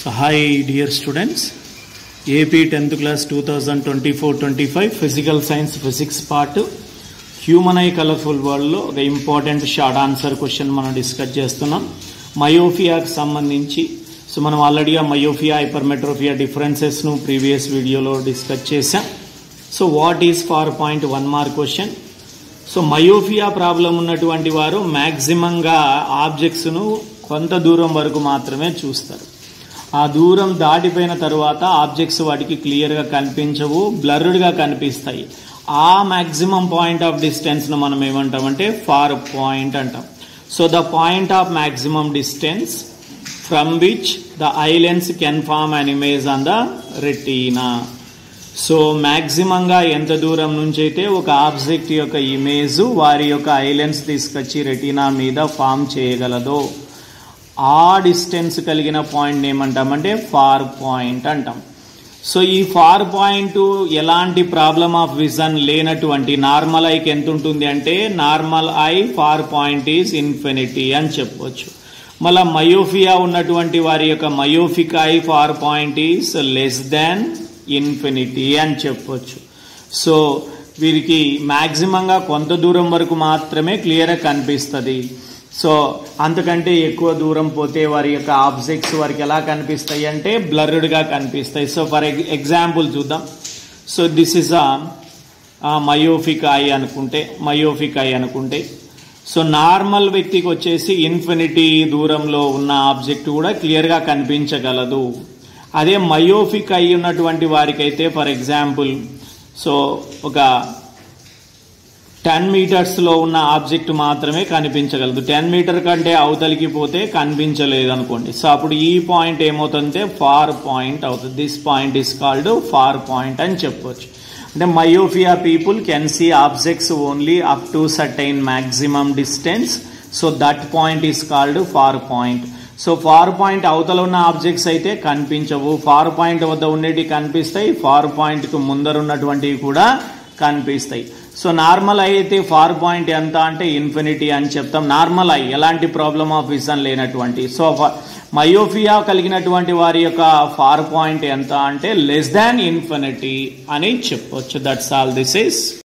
Hi dear students, AP 10th class 2024-25 Physical Science Physics part human eye colourful వరల్డ్లో ఒక important short answer question మనం discuss చేస్తున్నాం మయోఫియాకి సంబంధించి సో మనం ఆల్రెడీ ఆ మయోఫియా హైపర్మెట్రోఫియా డిఫరెన్సెస్ను ప్రీవియస్ వీడియోలో డిస్కస్ చేసాం so what is far point one mark question so myopia problem ఉన్నటువంటి వారు మ్యాక్సిమంగా ఆబ్జెక్ట్స్ను కొంత దూరం వరకు మాత్రమే చూస్తారు ఆ దూరం దాటిపోయిన తరువాత ఆబ్జెక్ట్స్ వాటికి క్లియర్గా కనిపించవు బ్లర్డ్గా కనిపిస్తాయి ఆ మ్యాక్సిమం పాయింట్ ఆఫ్ డిస్టెన్స్ను మనం ఏమంటామంటే ఫార్ పాయింట్ అంటాం so the point of maximum distance from which the eye lens can form an image on the retina so మ్యాక్సిమంగా ఎంత దూరం నుంచి అయితే ఒక ఆబ్జెక్ట్ యొక్క ఇమేజ్ వారి యొక్క ఐలెన్స్ తీసుకొచ్చి రెటీనా మీద ఫామ్ చేయగలదో ఆ డిస్టెన్స్ కలిగిన పాయింట్ ఏమంటామంటే ఫార్ పాయింట్ అంటాం సో ఈ ఫార్ పాయింట్ ఎలాంటి ప్రాబ్లమ్ ఆఫ్ విజన్ లేనటువంటి నార్మల్ ఐకి ఎంత ఉంటుంది అంటే normal eye far point is infinity అని చెప్పొచ్చు మళ్ళా మయోఫియా ఉన్నటువంటి వారి యొక్క myopic eye far point is less than infinity అని చెప్పొచ్చు సో వీరికి మ్యాక్సిమంగా కొంత దూరం వరకు మాత్రమే క్లియర్గా కనిపిస్తుంది సో అంతకంటే ఎక్కువ దూరం పోతే వారి యొక్క ఆబ్జెక్ట్స్ వారికి ఎలా కనిపిస్తాయి అంటే బ్లర్డ్గా కనిపిస్తాయి సో ఫర్ ఎగ్జాంపుల్ చూద్దాం so this is a myopic eye అనుకుంటే మయోఫిక్ ఐ అనుకుంటే సో నార్మల్ వ్యక్తికి వచ్చేసి ఇన్ఫినిటీ దూరంలో ఉన్న ఆబ్జెక్ట్ కూడా క్లియర్గా కనిపించగలదు అదే మయోఫిక్ అయి ఉన్నటువంటి వారికైతే ఫర్ ఎగ్జాంపుల్ సో ఒక టెన్ మీటర్స్లో ఉన్న ఆబ్జెక్ట్ మాత్రమే కనిపించగలదు టెన్ మీటర్ కంటే అవతలికి పోతే కనిపించలేదు అనుకోండి సో అప్పుడు ఈ పాయింట్ ఏమవుతుందంటే ఫార్ పాయింట్ అవుతుంది this point is called far point అని చెప్పొచ్చు అంటే myopia people can see objects only up to certain maximum distance so that point is called far point so far point అవతల ఉన్న objects అయితే కనిపించవు far point వద్ద ఉండేవి కనిపిస్తాయి ఫార్ పాయింట్కు ముందర ఉన్నటువంటివి కూడా కనిపిస్తాయి సో నార్మల్ ఐ అయితే ఫార్ పాయింట్ ఎంత అంటే ఇన్ఫినిటీ అని చెప్తాం నార్మల్ ఐ ఎలాంటి ప్రాబ్లమ్ ఆఫ్ విజన్ లేనటువంటి సో మయోఫియా కలిగినటువంటి వారి యొక్క ఫార్ పాయింట్ ఎంత అంటే లెస్ దాన్ ఇన్ఫినిటీ అని చెప్పొచ్చు దట్స్ ఆల్ దిస్ ఇస్